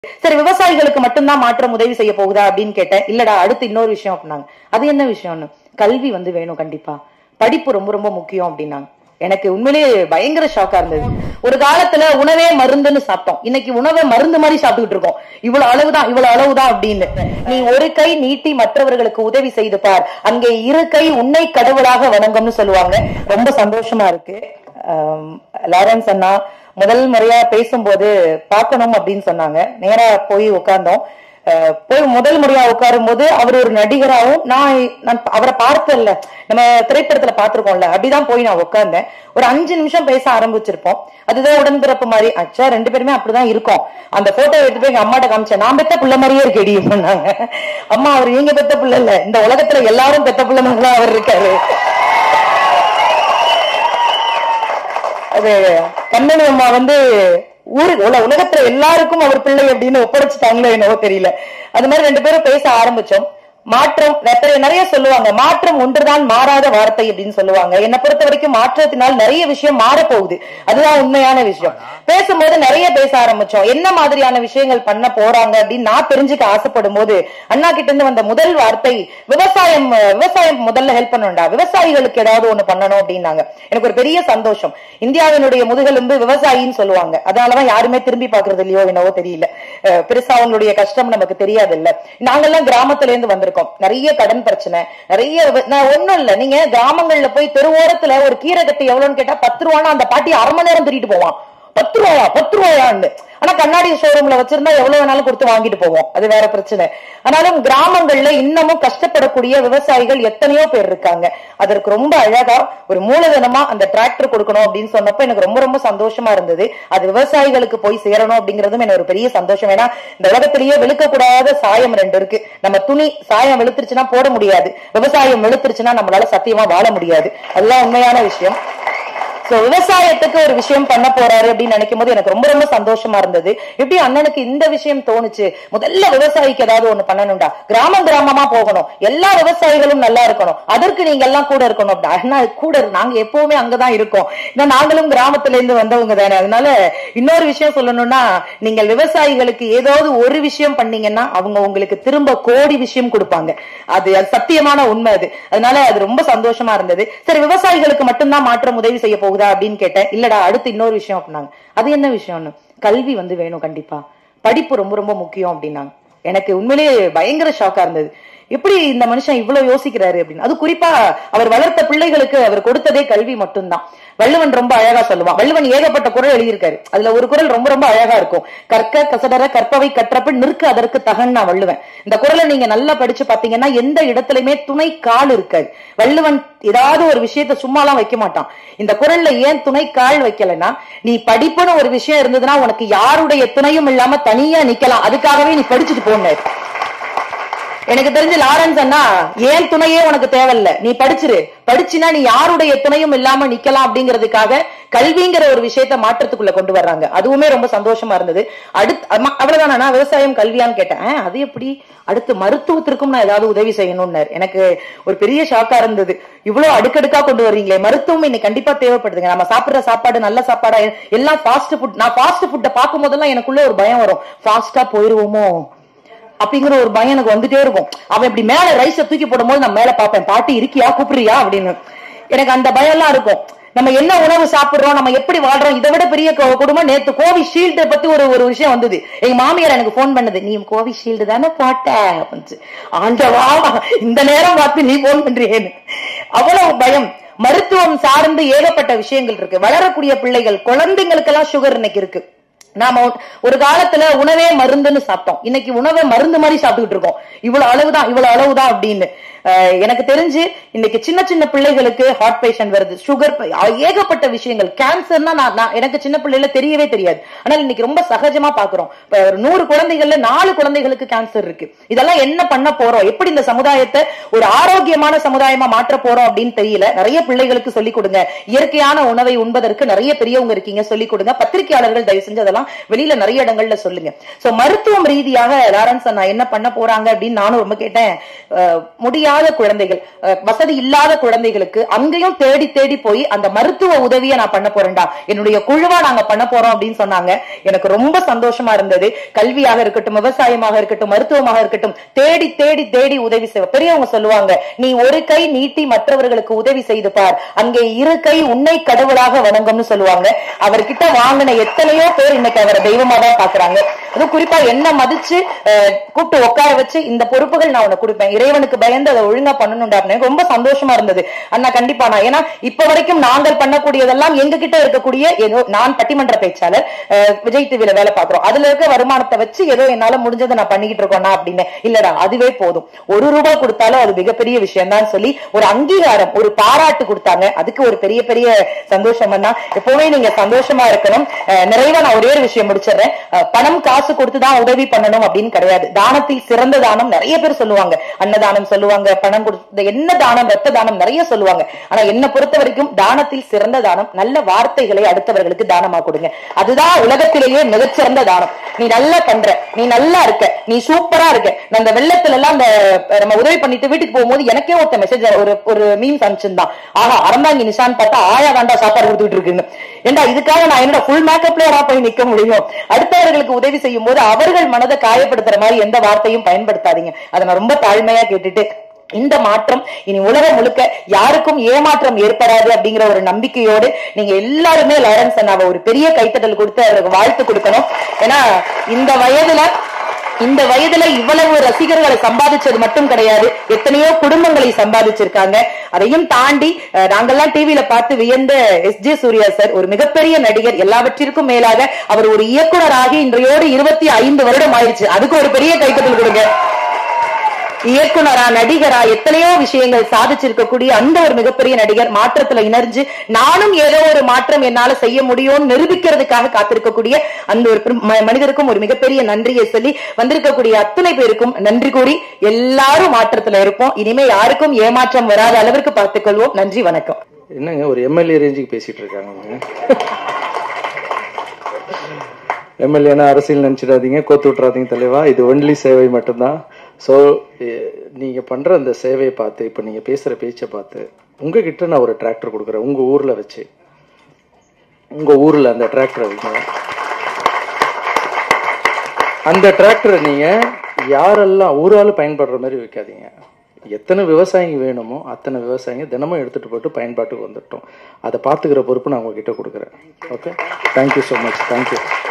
சரி விவசாயிகளுக்கு மட்டும்தான் மாற்றம் உதவி செய்ய போகுதா அப்படின்னு கேட்டேன் இல்லடா அடுத்து இன்னொரு விஷயம் அப்படின்னாங்க அது என்ன விஷயம்னு கல்வி வந்து வேணும் கண்டிப்பா படிப்பு ரொம்ப ரொம்ப முக்கியம் அப்படின்னாங்க எனக்கு உண்மையிலேயே பயங்கர ஷாக்கா இருந்தது ஒரு காலத்துல உணவே மருந்துன்னு சாப்பிட்டோம் இன்னைக்கு உணவை மருந்து மாதிரி சாப்பிட்டுட்டு இருக்கோம் இவ்வளவு அளவுதான் இவ்வளவு அளவுதான் அப்படின்னு நீ ஒரு கை நீட்டி மற்றவர்களுக்கு உதவி செய்து பார் அங்கே இரு கை உன்னை கடவுளாக வணங்கும்னு சொல்லுவாங்க ரொம்ப சந்தோஷமா இருக்கு ஆம், லாரன்ஸ் அண்ணா முதல் முறையா பேசும்போது பார்க்கணும் அப்படின்னு சொன்னாங்க நேரா போய் உட்கார்ந்தோம் அஹ், போய் முதல் முறையா உட்காரும் போது அவர் ஒரு நடிகராகவும் நான் நான் அவரை பார்த்தல நம்ம திரைப்படத்துல பார்த்திருக்கோம்ல அப்படிதான் போய் நான் உட்கார்ந்தேன் ஒரு அஞ்சு நிமிஷம் பேச ஆரம்பிச்சிருப்போம் அதுதான் உடன்பிறப்பு மாதிரி அச்சா ரெண்டு பேருமே அப்படிதான் இருக்கோம் அந்த போட்டோ எடுத்து போய் எங்க அம்மாட்ட காமிச்சேன் நான் பெத்த புள்ள மாதிரியே இருக்கேடி பண்ணாங்க அம்மா அவர் நீங்க பெத்த புள்ள இல்ல இந்த உலகத்துல எல்லாரும் பெத்த புள்ள மாதிரிலாம் அவர் இருக்காரு அது கண்ணனி அம்மா வந்து ஊரு உல- உலகத்துல எல்லாருக்கும் அவர் பிள்ளை அப்படின்னு ஒப்படைச்சிட்டாங்களோ என்னவோ தெரியல அது மாதிரி ரெண்டு பேரும் பேச ஆரம்பிச்சோம் மாற்றம் நிறைய நிறைய சொல்லுவாங்க மாற்றம் ஒன்றுதான் மாறாத வார்த்தை அப்படின்னு சொல்லுவாங்க என்னை பொறுத்த வரைக்கும் மாற்றத்தினால் நிறைய விஷயம் மாறப் போகுது அதுதான் உண்மையான விஷயம் பேசும்போது நிறைய பேச ஆரம்பிச்சோம் என்ன மாதிரியான விஷயங்கள் பண்ண போறாங்க அப்படின்னு நான் தெரிஞ்சுக்க ஆசைப்படும் போது அண்ணா கிட்ட இருந்து வந்த முதல் வார்த்தை விவசாயம் அஹ், விவசாயம் முதல்ல ஹெல்ப் பண்ணணும்டா விவசாயிகளுக்கு ஏதாவது ஒண்ணு பண்ணணும் அப்படின்னாங்க எனக்கு ஒரு பெரிய சந்தோஷம் இந்தியாவினுடைய முதுகெலும்பு விவசாயின்னு சொல்லுவாங்க அதனாலதான் யாருமே திரும்பி பாக்குறது இல்லையோ என்னவோ தெரியல அஹ், பெருசா அவங்களுடைய கஷ்டம் நமக்கு தெரியாது இல்ல நாங்கெல்லாம் கிராமத்துல இருந்து வந்திருக்கோம் நிறைய கடன் பிரச்சனை நிறைய வி- நான் ஒண்ணும் இல்ல நீங்க கிராமங்கள்ல போய் தெருவோரத்துல ஒரு கீரை கட்டு எவ்வளவுன்னு கேட்டா பத்து ரூபானா அந்த பாட்டி அரை மணி நேரம் திருட்டு போவான் பத்து ரூபாயா பத்து ரூபாயான்னு ஆனா கண்ணாடி ஷோரூம்ல வச்சிருந்தா எவ்வளவு வேணாலும் கொடுத்து வாங்கிட்டு போவோம் அது வேற பிரச்சனை ஆனாலும் கிராமங்கள்ல இன்னமும் கஷ்டப்படக்கூடிய விவசாயிகள் எத்தனையோ பேர் இருக்காங்க அதற்கு ரொம்ப அழகா ஒரு மூலதனமா அந்த டிராக்டர் கொடுக்கணும் அப்படின்னு சொன்னப்ப எனக்கு ரொம்ப ரொம்ப சந்தோஷமா இருந்தது அது விவசாயிகளுக்கு போய் சேரணும் அப்படிங்கறதும் எனக்கு ஒரு பெரிய சந்தோஷம் ஏன்னா இந்த உலகத்திலேயே வெளுக்கக்கூடாத சாயம் ரெண்டு இருக்கு நம்ம துணி சாயம் வெளுத்துருச்சுன்னா போட முடியாது விவசாயம் வெளுத்துருச்சுன்னா நம்மளால சத்தியமா வாழ முடியாது அதுதான் உண்மையான விஷயம் சோ விவசாயத்துக்கு ஒரு விஷயம் பண்ண போறாரு அப்படின்னு நினைக்கும் போது எனக்கு ரொம்ப ரொம்ப சந்தோஷமா இருந்தது எப்படி அண்ணனுக்கு இந்த விஷயம் தோணுச்சு முதல்ல விவசாயிக்கு ஏதாவது ஒண்ணு பண்ணணும்டா கிராமம் கிராமமா போகணும் எல்லா விவசாயிகளும் நல்லா இருக்கணும் அதற்கு நீங்க எல்லாம் கூட இருக்கணும் அப்படி அண்ணா கூட இரு- நாங்க எப்பவுமே அங்கதான் இருக்கோம் ஏன்னா நாங்களும் கிராமத்துல இருந்து வந்தவங்க தானே அதனால இன்னொரு விஷயம் சொல்லணும்னா நீங்கள் விவசாயிகளுக்கு ஏதாவது ஒரு விஷயம் பண்ணீங்கன்னா அவங்க உங்களுக்கு திரும்ப கோடி விஷயம் கொடுப்பாங்க அது அது சத்தியமான உண்மை அது அதனால அது ரொம்ப சந்தோஷமா இருந்தது சரி விவசாயிகளுக்கு மட்டும்தான் மாற்றம் உதவி செய்ய போகுதா அப்படின்னு கேட்டேன் இல்லடா அடுத்து இன்னொரு விஷயம் அப்படின்னாங்க அது என்ன விஷயம்னு கல்வி வந்து வேணும் கண்டிப்பா படிப்பு ரொம்ப ரொம்ப முக்கியம் அப்படின்னாங்க எனக்கு உண்மையிலேயே பயங்கர ஷாக்கா இருந்தது எப்படி இந்த மனுஷன் இவ்வளவு யோசிக்கிறாரு அப்படின்னு அது குறிப்பா அவர் வளர்த்த பிள்ளைகளுக்கு அவர் கொடுத்ததே கல்வி மட்டும்தான் வள்ளுவன் ரொம்ப அழகா சொல்லுவான் வள்ளுவன் ஏகப்பட்ட குரல் எழுதியிருக்காரு அதுல ஒரு குரல் ரொம்ப ரொம்ப அழகா இருக்கும் கற்க கசடர கற்பவை கற்றப்ப நிற்க அதற்கு தகன் நான் வள்ளுவன் இந்த குரலை நீங்க நல்லா படிச்சு பாத்தீங்கன்னா எந்த இடத்துலயுமே துணை கால் இருக்காது வள்ளுவன் ஏதாவது ஒரு விஷயத்த சும்மாலாம் வைக்க மாட்டான் இந்த குரல்ல ஏன் துணை கால் வைக்கலன்னா நீ படிப்புன்னு ஒரு விஷயம் இருந்ததுன்னா உனக்கு யாருடைய துணையும் இல்லாம தனியா நிக்கலாம் அதுக்காகவே நீ படிச்சுட்டு போனாரு எனக்கு தெரிஞ்சு லாரன்ஸ் அண்ணா ஏன் துணையே உனக்கு தேவையில்ல நீ படிச்சிரு படிச்சினா நீ யாருடைய துணையும் இல்லாம நிக்கலாம் அப்படிங்கிறதுக்காக கல்விங்கிற ஒரு விஷயத்த மாற்றத்துக்குள்ள கொண்டு வர்றாங்க அதுவுமே ரொம்ப சந்தோஷமா இருந்தது அடுத்து அம்மா, அவ்வளவுதானா நான் விவசாயம் கல்வியான்னு கேட்டேன் "ஆ, அது எப்படி அடுத்து மருத்துவத்திற்கும் நான் ஏதாவது உதவி செய்யணும்னாரு எனக்கு ஒரு பெரிய ஷாக்கா இருந்தது இவ்வளவு அடுக்கடுக்கா கொண்டு வர்றீங்களே மருத்துவம் இன்னைக்கு கண்டிப்பா தேவைப்படுதுங்க நம்ம சாப்பிடுற சாப்பாடு நல்ல சாப்பாடா எல்லாம் ஃபாஸ்ட் ஃபுட் நான் ஃபாஸ்ட் ஃபுட்டை பார்க்கும் போதெல்லாம் எனக்குள்ள ஒரு பயம் வரும் ஃபாஸ்டா போயிருவோமோ அப்படிங்கிற ஒரு பயம் எனக்கு வந்துட்டே இருக்கும் அவன் இப்படி மேல ரைஸ தூக்கி போடும்போது நான் மேல பாப்பேன் பாட்டி இருக்கியா கூப்பிடுறியா அப்படின்னு எனக்கு அந்த பயம் எல்லாம் இருக்கும் நம்ம என்ன உணவு சாப்பிடுறோம் நம்ம எப்படி வாழ்றோம் இதை விட பெரிய கு- குடும்பம் நேத்து கோவிஷீல்டு பத்தி ஒரு ஒரு விஷயம் வந்தது எங்க மாமியார் எனக்கு போன் பண்ணது நீ கோவிஷீல்டு தானே போட்ட அப்படின்னுச்சு. ஆண்டவா இந்த நேரம் பார்த்து நீ போன் பண்றியேன்னு அவ்வளவு பயம் மருத்துவம் சார்ந்து ஏகப்பட்ட விஷயங்கள் இருக்கு வளரக்கூடிய பிள்ளைகள் குழந்தைங்களுக்கெல்லாம் சுகர் இன்னைக்கு இருக்கு நாம ஒரு- ஒரு காலத்துல உணவே மருந்துன்னு சாப்பிட்டோம் இன்னைக்கு உணவை மருந்து மாதிரி சாப்பிட்டுட்டு இருக்கோம் இவ்வளவு அளவுதான் இவ்வளவு அளவுதான் அப்படின்னு அஹ், எனக்கு தெரிஞ்சு இன்னைக்கு சின்ன சின்ன பிள்ளைகளுக்கு ஹார்ட் பேஷண்ட் வருது சுகர் ஏகப்பட்ட விஷயங்கள் கேன்சர்னா நான் நான் எனக்கு சின்ன பிள்ளைல தெரியவே தெரியாது ஆனால் இன்னைக்கு ரொம்ப சகஜமா பாக்குறோம் இப்ப ஒரு நூறு குழந்தைகள்ல நாலு குழந்தைகளுக்கு கேன்சர் இருக்கு இதெல்லாம் என்ன பண்ண போறோம் எப்படி இந்த சமுதாயத்தை ஒரு ஆரோக்கியமான சமுதாயமா மாற்ற போறோம் அப்படின்னு தெரியல நிறைய பிள்ளைகளுக்கு சொல்லிக் கொடுங்க இயற்கையான உணவை உண்பதற்கு நிறைய பெரியவங்க இருக்கீங்க சொல்லிக் கொடுங்க பத்திரிகையாளர்கள் தயவு செஞ்சு அதெல்லாம் வெளியில நிறைய இடங்கள்ல சொல்லுங்க சோ மருத்துவம் ரீதியாக லாரன்ஸ் அண்ணா என்ன பண்ண போறாங்க அப்படின்னு நானும் ரொம்ப கேட்டேன் அஹ், முடியாது முடியாத குழந்தைகள் அஹ், வசதி இல்லாத குழந்தைகளுக்கு அங்கேயும் தேடி தேடி போய் அந்த மருத்துவ உதவியை நான் பண்ண போறேன்டா என்னுடைய குழுவா நாங்க பண்ண போறோம் அப்படின்னு சொன்னாங்க எனக்கு ரொம்ப சந்தோஷமா இருந்தது கல்வியாக இருக்கட்டும் விவசாயமாக இருக்கட்டும் மருத்துவமாக இருக்கட்டும் தேடி தேடி தேடி உதவி செய்வ பெரியவங்க சொல்லுவாங்க நீ ஒரு கை நீட்டி மற்றவர்களுக்கு உதவி செய்து பார் அங்கே இரு கை உன்னை கடவுளாக வணங்கும்னு சொல்லுவாங்க அவர்கிட்ட வாங்கின எத்தனையோ பேர் இன்னைக்கு அவரை தெய்வமா தான் பாக்குறாங்க அதுவும் குறிப்பா என்ன மதிச்சு அஹ், கூப்பிட்டு உட்கார வச்சு இந்த பொறுப்புகள் நான் உனக்கு கொடுப்பேன் இறைவனுக்கு பயந்து அதை ஒழுங்கா பண்ணணும்டா அப்படின்னு ரொம்ப சந்தோஷமா இருந்தது அண்ணா கண்டிப்பா நான் ஏன்னா இப்ப வரைக்கும் நாங்கள் பண்ணக்கூடியதெல்லாம் எங்க கிட்ட இருக்கக்கூடிய ஏதோ நான் பட்டிமன்ற பேச்சாளர் அஹ், விஜய் டிவில வேலை பாக்குறோம் அதுல இருக்க வருமானத்தை வச்சு ஏதோ என்னால முடிஞ்சதை நான் பண்ணிக்கிட்டு இருக்கோம்னா அப்படின்னு இல்லடா அதுவே போதும் ஒரு ரூபாய் கொடுத்தாலும் அது மிகப்பெரிய விஷயம் தான் சொல்லி ஒரு அங்கீகாரம் ஒரு பாராட்டு கொடுத்தாங்க அதுக்கு ஒரு பெரிய பெரிய சந்தோஷம் தான் எப்பவுமே நீங்க சந்தோஷமா இருக்கணும் அஹ், நிறைவா நான் ஒரே ஒரு விஷயம் முடிச்சிடுறேன் அஹ், பணம் காசு கொடுத்துதான் உதவி பண்ணணும் அப்படின்னு கிடையாது தானத்தில் சிறந்த தானம் நிறைய பேர் சொல்லுவாங்க அன்னதானம் சொல்லுவாங்க பணம் கொடுத்து என்ன தானம் ரத்த தானம் நிறைய சொல்லுவாங்க ஆனா என்ன பொறுத்த வரைக்கும் தானத்தில் சிறந்த தானம் நல்ல வார்த்தைகளை அடுத்தவர்களுக்கு தானமா கொடுங்க அதுதான் உலகத்திலேயே மிகச்சிறந்த தானம் நீ நல்லா பண்ற நீ நல்லா இருக்க நீ சூப்பரா இருக்க நான் அந்த வெள்ளத்துல எல்லாம் அந்த அஹ், நம்ம உதவி பண்ணிட்டு வீட்டுக்கு போகும்போது எனக்கே ஒருத்த மெசேஜ் ஒரு ஒரு மீம்ஸ் அனுப்பிச்சிருந்தான் ஆஹா அறந்தாங்கி நிஷான் பார்த்தா ஆயா தாண்டா சாப்பாடு கொடுத்துட்டு இருக்குன்னு ஏண்டா இதுக்காக நான் என்னோட ஃபுல் மேக்கப்ல போய் நிக்க முடியும் அடுத்தவர்களுக்கு உதவி செய்யும் போது அவர்கள் மனதை காயப்படுத்துற மாதிரி எந்த வார்த்தையும் பயன்படுத்தாதீங்க அதை நான் ரொம்ப தாழ்மையா கேட்டுட்டு இந்த மாற்றம் இனி உலகம் முழுக்க யாருக்கும் ஏமாற்றம் ஏற்படாது அப்படிங்கிற ஒரு நம்பிக்கையோடு நீங்க எல்லாருமே லாரன்ஸ் அண்ணாவை ஒரு பெரிய கைத்தட்டல் கொடுத்து அவருக்கு வாழ்த்து கொடுக்கணும் ஏன்னா இந்த வயதுல இந்த வயதுல இவ்வளவு ரசிகர்களை சம்பாதிச்சது மட்டும் கிடையாது எத்தனையோ குடும்பங்களை சம்பாதிச்சிருக்காங்க அதையும் தாண்டி அஹ், நாங்கெல்லாம் டிவியில பார்த்து வியந்த எஸ் ஜே சூர்யா சார் ஒரு மிகப்பெரிய நடிகர் எல்லாவற்றிற்கும் மேலாக அவர் ஒரு இயக்குனராகி இன்றையோடு இருபத்தி ஐந்து வருடம் ஆயிடுச்சு அதுக்கு ஒரு பெரிய கைத்தட்டல் கொடுங்க இயக்குனரா நடிகரா எத்தனையோ விஷயங்கள் சாதிச்சிருக்கக்கூடிய அந்த ஒரு மிகப்பெரிய நடிகர் மாற்றத்துல இணைஞ்சு நானும் ஏதோ ஒரு மாற்றம் என்னால செய்ய முடியும்னு நிரூபிக்கிறதுக்காக காத்திருக்கக்கூடிய அந்த ஒரு பெரும் ம- மனிதருக்கும் ஒரு மிகப்பெரிய நன்றியை சொல்லி வந்திருக்கக்கூடிய அத்தனை பேருக்கும் நன்றி கூறி எல்லாரும் மாற்றத்துல இருப்போம் இனிமே யாருக்கும் ஏமாற்றம் வராத அளவிற்கு பார்த்துக் கொள்வோம் நன்றி வணக்கம் என்னங்க ஒரு எம்எல்ஏ ரேஞ்சுக்கு பேசிட்டு இருக்காங்க எம்எல்ஏனா அரசியல் நினைச்சிடாதீங்க கோத்து விட்டுறாதீங்க தலைவா இது ஒன்லி சேவை மட்டும்தான் ஸோ நீங்க பண்ற அந்த சேவையை பார்த்து இப்போ நீங்க பேசுற பேச்சை பார்த்து உங்ககிட்ட நான் ஒரு டிராக்டர் கொடுக்குறேன் உங்க ஊர்ல வச்சு உங்க ஊர்ல அந்த டிராக்டரை வைங்க அந்த டிராக்டரை நீங்க யாரெல்லாம் ஒரு ஆள் பயன்படுற மாதிரி வைக்காதீங்க எத்தனை விவசாயிங்க வேணுமோ அத்தனை விவசாயிங்க தினமும் எடுத்துட்டு போயிட்டு பயன்பாட்டுக்கு வந்துட்டோம் அதை பார்த்துக்கிற பொறுப்பு நான் உங்ககிட்ட கொடுக்குறேன் okay thank you so much thank you